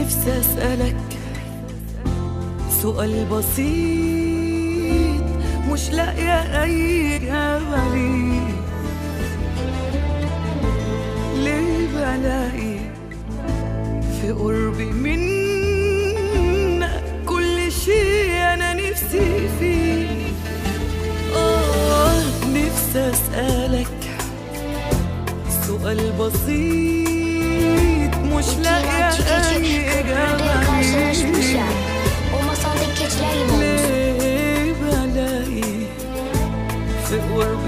نفسي أسألك سؤال بسيط مش لاقية أي إجابة ليه ليه بلاقي في قربي منك كل شيء أنا نفسي فيه آه نفسي أسألك سؤال بسيط مش لاقية أي إجابة ليه O masalda keçiler gibi olmuş. ليه بلاقي في قرب